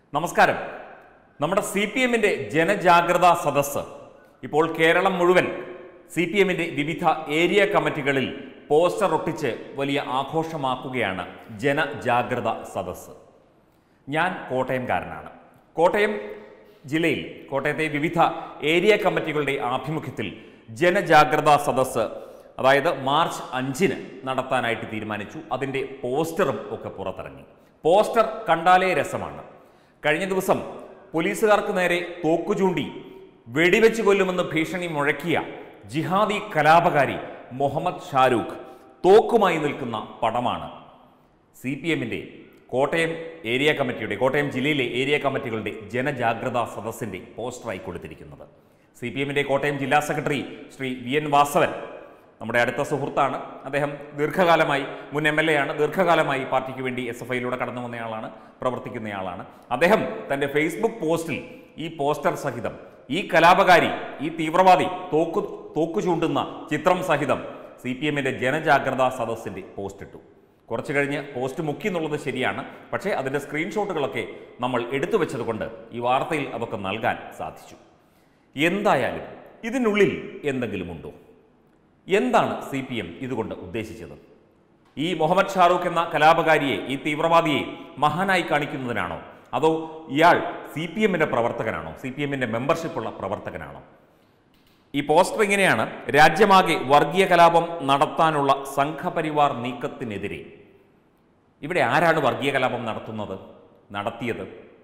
നമസ്കാരം നമ്മുടെ C P എമ്മിന്റെ ജനജാഗ്രതാ സദസ്സ് ഇപ്പോൾ കേരളം മുഴുവൻ സി പി എമ്മിന്റെ വിവിധ ഏരിയ കമ്മിറ്റികളിൽ പോസ്റ്റർ ഒട്ടിച്ച് വലിയ ആഘോഷമാക്കുകയാണ് ജനജാഗ്രതാ സദസ്സ് ഞാൻ കോട്ടയംകാരനാണ് കോട്ടയം ജില്ലയിൽ കോട്ടയത്തെ വിവിധ ഏരിയ കമ്മിറ്റികളുടെ ആഭിമുഖ്യത്തിൽ ജനജാഗ്രതാ സദസ്സ് അതായത് മാർച്ച് അഞ്ചിന് നടത്താനായിട്ട് തീരുമാനിച്ചു അതിൻ്റെ പോസ്റ്ററും ഒക്കെ പുറത്തിറങ്ങി പോസ്റ്റർ കണ്ടാലേ രസമാണ് കഴിഞ്ഞ ദിവസം പോലീസുകാർക്ക് നേരെ തോക്കു ചൂണ്ടി വെടിവെച്ച് കൊല്ലുമെന്ന് ഭീഷണി മുഴക്കിയ ജിഹാദി കലാപകാരി മുഹമ്മദ് ഷാരൂഖ് തോക്കുമായി നിൽക്കുന്ന പടമാണ് സി പി എമ്മിൻ്റെ കോട്ടയം ഏരിയ കമ്മിറ്റിയുടെ കോട്ടയം ജില്ലയിലെ ഏരിയ കമ്മിറ്റികളുടെ ജനജാഗ്രതാ സദസ്സിൻ്റെ പോസ്റ്ററായി കൊടുത്തിരിക്കുന്നത് സി പി എമ്മിൻ്റെ കോട്ടയം ജില്ലാ secretary Shri V N Vasavan നമ്മുടെ അടുത്ത സുഹൃത്താണ് അദ്ദേഹം ദീർഘകാലമായി മുൻ എം എൽ എ ആണ് ദീർഘകാലമായി പാർട്ടിക്ക് വേണ്ടി എസ് എഫ് ഐയിലൂടെ കടന്നു വന്നയാളാണ് പ്രവർത്തിക്കുന്നയാളാണ് അദ്ദേഹം തൻ്റെ ഫേസ്ബുക്ക് പോസ്റ്റിൽ ഈ പോസ്റ്റർ സഹിതം ഈ കലാപകാരി ഈ തീവ്രവാദി തോക്കു തോക്കു ചൂണ്ടുന്ന ചിത്രം സഹിതം സി പി എമ്മിൻ്റെ ജനജാഗ്രതാ സദസ്സിൻ്റെ പോസ്റ്റ് ഇട്ടു കുറച്ച് കഴിഞ്ഞ് പോസ്റ്റ് മുക്കി എന്നുള്ളത് ശരിയാണ് പക്ഷേ അതിൻ്റെ സ്ക്രീൻഷോട്ടുകളൊക്കെ നമ്മൾ എടുത്തു വെച്ചതുകൊണ്ട് ഈ വാർത്തയിൽ അതൊക്കെ നൽകാൻ സാധിച്ചു എന്തായാലും ഇതിനുള്ളിൽ എന്തെങ്കിലും ഉണ്ടോ എന്താണ് സി പി എം ഇതുകൊണ്ട് ഉദ്ദേശിച്ചത് ഈ മുഹമ്മദ് ഷാറൂഖ് എന്ന കലാപകാരിയെ ഈ തീവ്രവാദിയെ മഹാനായി കാണിക്കുന്നതിനാണോ അതോ ഇയാൾ സി പി എമ്മിൻ്റെ പ്രവർത്തകനാണോ സി പി എമ്മിൻ്റെ മെമ്പർഷിപ്പുള്ള പ്രവർത്തകനാണോ ഈ പോസ്റ്റർ ഇങ്ങനെയാണ് രാജ്യമാകെ വർഗീയ കലാപം നടത്താനുള്ള സംഘപരിവാർ നീക്കത്തിനെതിരെ ഇവിടെ ആരാണ് വർഗീയ കലാപം നടത്തുന്നത് നടത്തിയത്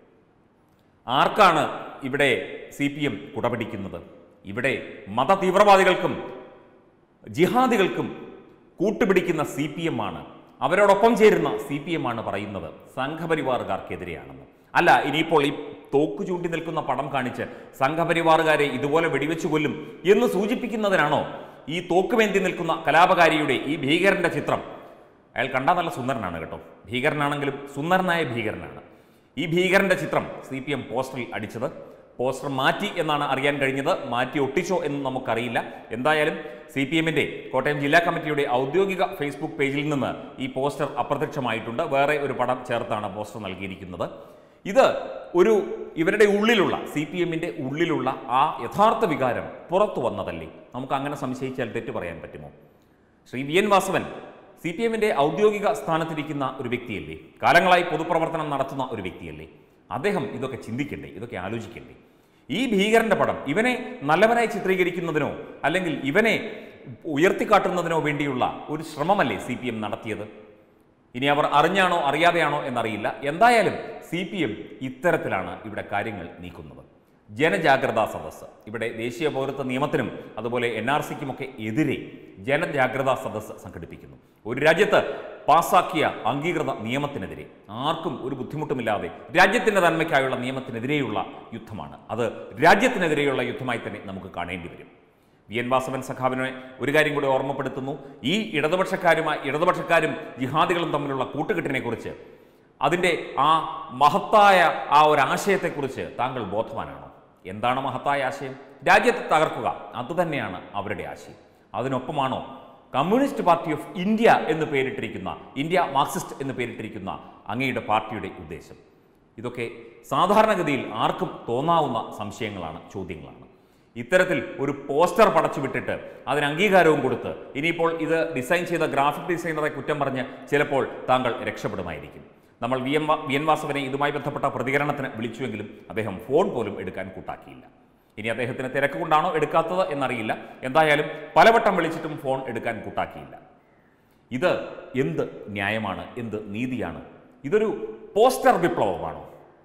ആർക്കാണ് ഇവിടെ സി പി എം കുടപിടിക്കുന്നത് ഇവിടെ മത തീവ്രവാദികൾക്കും ജിഹാദികൾക്കും കൂട്ടുപിടിക്കുന്ന സി പി എം ആണ് അവരോടൊപ്പം ചേരുന്ന സി പി എം ആണ് പറയുന്നത് സംഘപരിവാറുകാർക്കെതിരെയാണെന്ന് അല്ല ഇനിയിപ്പോൾ ഈ തോക്ക് ചൂണ്ടി നിൽക്കുന്ന പടം കാണിച്ച് സംഘപരിവാറുകാരെ ഇതുപോലെ വെടിവെച്ചു കൊല്ലും എന്ന് സൂചിപ്പിക്കുന്നതിനാണോ ഈ തോക്കുമേന്തി നിൽക്കുന്ന കലാപകാരിയുടെ ഈ ഭീകരന്റെ ചിത്രം അയാൾ കണ്ടാൽ നല്ല സുന്ദരനാണ് കേട്ടോ ഭീകരനാണെങ്കിലും സുന്ദരനായ ഭീകരനാണ് ഈ ഭീകരന്റെ ചിത്രം സി പി എം പോസ്റ്ററിൽ അടിച്ചത് പോസ്റ്റർ മാറ്റി എന്നാണ് അറിയാൻ കഴിഞ്ഞത് മാറ്റി ഒട്ടിച്ചോ എന്ന് നമുക്കറിയില്ല എന്തായാലും സി പി എമ്മിൻ്റെ കോട്ടയം ജില്ലാ കമ്മിറ്റിയുടെ ഔദ്യോഗിക ഫേസ്ബുക്ക് പേജിൽ നിന്ന് ഈ പോസ്റ്റർ അപ്രത്യക്ഷമായിട്ടുണ്ട് വേറെ ഒരു പടം ചേർത്താണ് പോസ്റ്റർ നൽകിയിരിക്കുന്നത് ഇത് ഒരു ഇവരുടെ ഉള്ളിലുള്ള സി പി എമ്മിൻ്റെ ഉള്ളിലുള്ള ആ യഥാർത്ഥ വികാരം പുറത്തു വന്നതല്ലേ നമുക്ക് അങ്ങനെ സംശയിച്ചാൽ തെറ്റു പറയാൻ പറ്റുമോ Shri V N Vasavan C P എമ്മിന്റെ ഔദ്യോഗിക സ്ഥാനത്തിരിക്കുന്ന ഒരു വ്യക്തിയല്ലേ കാലങ്ങളായി പൊതുപ്രവർത്തനം നടത്തുന്ന ഒരു വ്യക്തിയല്ലേ അദ്ദേഹം ഇതൊക്കെ ചിന്തിക്കണ്ടേ ഇതൊക്കെ ആലോചിക്കണ്ടേ ഈ ഭീകരന്റെ പടം ഇവനെ നല്ലവനായി ചിത്രീകരിക്കുന്നതിനോ അല്ലെങ്കിൽ ഇവനെ ഉയർത്തിക്കാട്ടുന്നതിനോ വേണ്ടിയുള്ള ഒരു ശ്രമമല്ലേ സി പി എം നടത്തിയത് ഇനി അവർ അറിഞ്ഞാണോ അറിയാതെയാണോ എന്നറിയില്ല എന്തായാലും സി പി എം ഇത്തരത്തിലാണ് ഇവിടെ കാര്യങ്ങൾ നീക്കുന്നത് ജനജാഗ്രതാ സദസ്സ് ഇവിടെ ദേശീയ പൗരത്വ നിയമത്തിനും അതുപോലെ എൻ ആർ സിക്കുമൊക്കെ എതിരെ ജനജാഗ്രതാ സദസ്സ് സംഘടിപ്പിക്കുന്നു ഒരു രാജ്യത്ത് പാസാക്കിയ അംഗീകൃത നിയമത്തിനെതിരെ ആർക്കും ഒരു ബുദ്ധിമുട്ടുമില്ലാതെ രാജ്യത്തിൻ്റെ നന്മയ്ക്കായുള്ള നിയമത്തിനെതിരെയുള്ള യുദ്ധമാണ് അത് രാജ്യത്തിനെതിരെയുള്ള യുദ്ധമായി തന്നെ നമുക്ക് കാണേണ്ടി വരും വി എൻ വാസവൻ സഖാവിനെ ഒരു കാര്യം കൂടി ഓർമ്മപ്പെടുത്തുന്നു ഈ ഇടതുപക്ഷക്കാരുമായി ഇടതുപക്ഷക്കാരും ജിഹാദികളും തമ്മിലുള്ള കൂട്ടുകെട്ടിനെ കുറിച്ച് അതിൻ്റെ ആ മഹത്തായ ആ ഒരു ആശയത്തെക്കുറിച്ച് താങ്കൾ ബോധവാനാണോ എന്താണ് മഹത്തായ ആശയം രാജ്യത്തെ തകർക്കുക അതുതന്നെയാണ് അവരുടെ ആശയം അതിനൊപ്പമാണോ കമ്മ്യൂണിസ്റ്റ് പാർട്ടി ഓഫ് ഇന്ത്യ എന്ന് പേരിട്ടിരിക്കുന്ന ഇന്ത്യ മാർക്സിസ്റ്റ് എന്ന് പേരിട്ടിരിക്കുന്ന അങ്ങയുടെ പാർട്ടിയുടെ ഉദ്ദേശം ഇതൊക്കെ സാധാരണഗതിയിൽ ആർക്കും തോന്നാവുന്ന സംശയങ്ങളാണ് ചോദ്യങ്ങളാണ് ഇത്തരത്തിൽ ഒരു പോസ്റ്റർ പടച്ചു വിട്ടിട്ട് അതിന് അംഗീകാരവും കൊടുത്ത് ഇനിയിപ്പോൾ ഇത് ഡിസൈൻ ചെയ്ത ഗ്രാഫിക് ഡിസൈനറെ കുറ്റം പറഞ്ഞ് ചിലപ്പോൾ താങ്കൾ രക്ഷപ്പെടുമായിരിക്കും നമ്മൾ വി എം വി എൻ വാസവനെ ഇതുമായി ബന്ധപ്പെട്ട പ്രതികരണത്തിന് വിളിച്ചുവെങ്കിലും അദ്ദേഹം ഫോൺ പോലും എടുക്കാൻ കൂട്ടാക്കിയില്ല ഇനി അദ്ദേഹത്തിന് തിരക്ക് കൊണ്ടാണോ എടുക്കാത്തത് എന്നറിയില്ല എന്തായാലും പലവട്ടം വിളിച്ചിട്ടും ഫോൺ എടുക്കാൻ കൂട്ടാക്കിയില്ല ഇത് എന്ത് ന്യായമാണ് എന്ത് നീതിയാണ് ഇതൊരു പോസ്റ്റർ വിപ്ലവമാണോ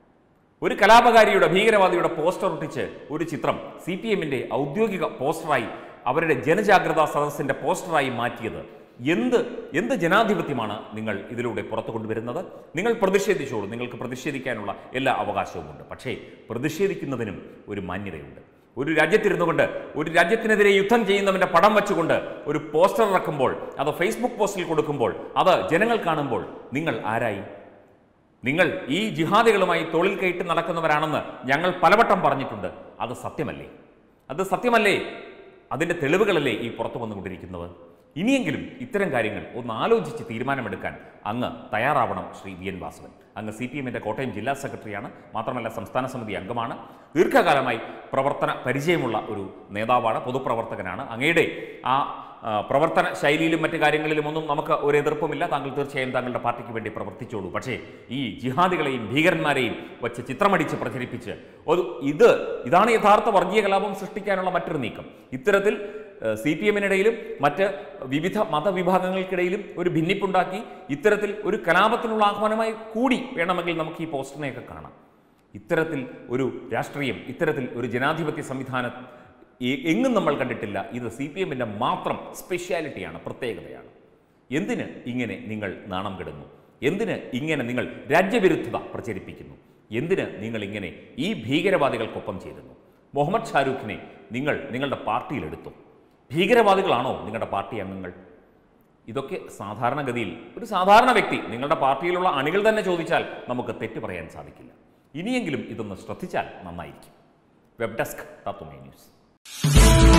ഒരു കലാപകാരിയുടെ ഭീകരവാദിയുടെ പോസ്റ്റർ ഒട്ടിച്ച് ഒരു ചിത്രം സി പി എമ്മിൻ്റെ ഔദ്യോഗിക പോസ്റ്ററായി അവരുടെ ജനജാഗ്രതാ സദസ്സിൻ്റെ പോസ്റ്ററായി മാറ്റിയത് എന്ത് എന്ത് ജനാധിപത്യമാണ് നിങ്ങൾ ഇതിലൂടെ പുറത്തു കൊണ്ടുവരുന്നത് നിങ്ങൾ പ്രതിഷേധിച്ചോളൂ നിങ്ങൾക്ക് പ്രതിഷേധിക്കാനുള്ള എല്ലാ അവകാശവുമുണ്ട് പക്ഷേ പ്രതിഷേധിക്കുന്നതിനും ഒരു മാന്യതയുണ്ട് ഒരു രാജ്യത്തിരുന്നു കൊണ്ട് ഒരു രാജ്യത്തിനെതിരെ യുദ്ധം ചെയ്യുന്നവന്റെ പടം വെച്ചുകൊണ്ട് ഒരു പോസ്റ്റർ ഇറക്കുമ്പോൾ അത് ഫേസ്ബുക്ക് പോസ്റ്റിൽ കൊടുക്കുമ്പോൾ അത് ജനങ്ങൾ കാണുമ്പോൾ നിങ്ങൾ ആരായി നിങ്ങൾ ഈ ജിഹാദികളുമായി തൊഴിൽ കയറ്റി നടക്കുന്നവരാണെന്ന് ഞങ്ങൾ പലവട്ടം പറഞ്ഞിട്ടുണ്ട് അത് സത്യമല്ലേ അത് സത്യമല്ലേ അതിൻ്റെ തെളിവുകളല്ലേ ഈ പുറത്തു വന്നുകൊണ്ടിരിക്കുന്നത് ഇനിയെങ്കിലും ഇത്തരം കാര്യങ്ങൾ ഒന്ന് ആലോചിച്ച് തീരുമാനമെടുക്കാൻ അങ്ങ് തയ്യാറാവണം ശ്രീ വി എൻ വാസവൻ അങ്ങ് സി പി എമ്മിൻ്റെ കോട്ടയം ജില്ലാ സെക്രട്ടറിയാണ് മാത്രമല്ല സംസ്ഥാന സമിതി അംഗമാണ് ദീർഘകാലമായി പ്രവർത്തന പരിചയമുള്ള ഒരു നേതാവാണ് പൊതുപ്രവർത്തകനാണ് അങ്ങയുടെ ആ ആ, പ്രവർത്തന ശൈലിയിലും മറ്റു കാര്യങ്ങളിലും ഒന്നും നമുക്ക് ഒരു എതിർപ്പുമില്ല താങ്കൾ തീർച്ചയായും താങ്കളുടെ പാർട്ടിക്ക് വേണ്ടി പ്രവർത്തിച്ചോളൂ പക്ഷേ ഈ ജിഹാദികളെയും ഭീകരന്മാരെയും വച്ച് ചിത്രമടിച്ച് പ്രചരിപ്പിച്ച് ഒരു ഇത് ഇതാണ് യഥാർത്ഥ വർഗീയ കലാപം സൃഷ്ടിക്കാനുള്ള മറ്റൊരു നീക്കം ഇത്തരത്തിൽ സി പി എമ്മിനിടയിലും മറ്റ് വിവിധ മതവിഭാഗങ്ങൾക്കിടയിലും ഒരു ഭിന്നിപ്പുണ്ടാക്കി ഇത്തരത്തിൽ ഒരു കലാപത്തിനുള്ള ആഹ്വാനമായി കൂടി വേണമെങ്കിൽ നമുക്ക് ഈ പോസ്റ്ററിനെയൊക്കെ കാണാം ഇത്തരത്തിൽ ഒരു രാഷ്ട്രീയം ഇത്തരത്തിൽ ഒരു ജനാധിപത്യ സംവിധാനം എ- എങ്ങും നമ്മൾ കണ്ടിട്ടില്ല ഇത് സി പി എമ്മിൻ്റെ മാത്രം സ്പെഷ്യാലിറ്റിയാണ് പ്രത്യേകതയാണ് എന്തിന് ഇങ്ങനെ നിങ്ങൾ നാണം കെടുന്നു എന്തിന് ഇങ്ങനെ നിങ്ങൾ രാജ്യവിരുദ്ധത പ്രചരിപ്പിക്കുന്നു എന്തിന് നിങ്ങൾ ഇങ്ങനെ ഈ ഭീകരവാദികൾക്കൊപ്പം ചേരുന്നു മുഹമ്മദ് ഷാരൂഖിനെ നിങ്ങൾ നിങ്ങളുടെ പാർട്ടിയിലെടുത്തു ഭീകരവാദികളാണോ നിങ്ങളുടെ പാർട്ടി അംഗങ്ങൾ ഇതൊക്കെ സാധാരണഗതിയിൽ ഒരു സാധാരണ വ്യക്തി നിങ്ങളുടെ പാർട്ടിയിലുള്ള അണികൾ തന്നെ ചോദിച്ചാൽ നമുക്ക് തെറ്റ് പറയാൻ സാധിക്കില്ല ഇനിയെങ്കിലും ഇതൊന്ന് ശ്രദ്ധിച്ചാൽ നന്നായിരിക്കും വെബ് ഡെസ്ക് തത്വമേ ന്യൂസ്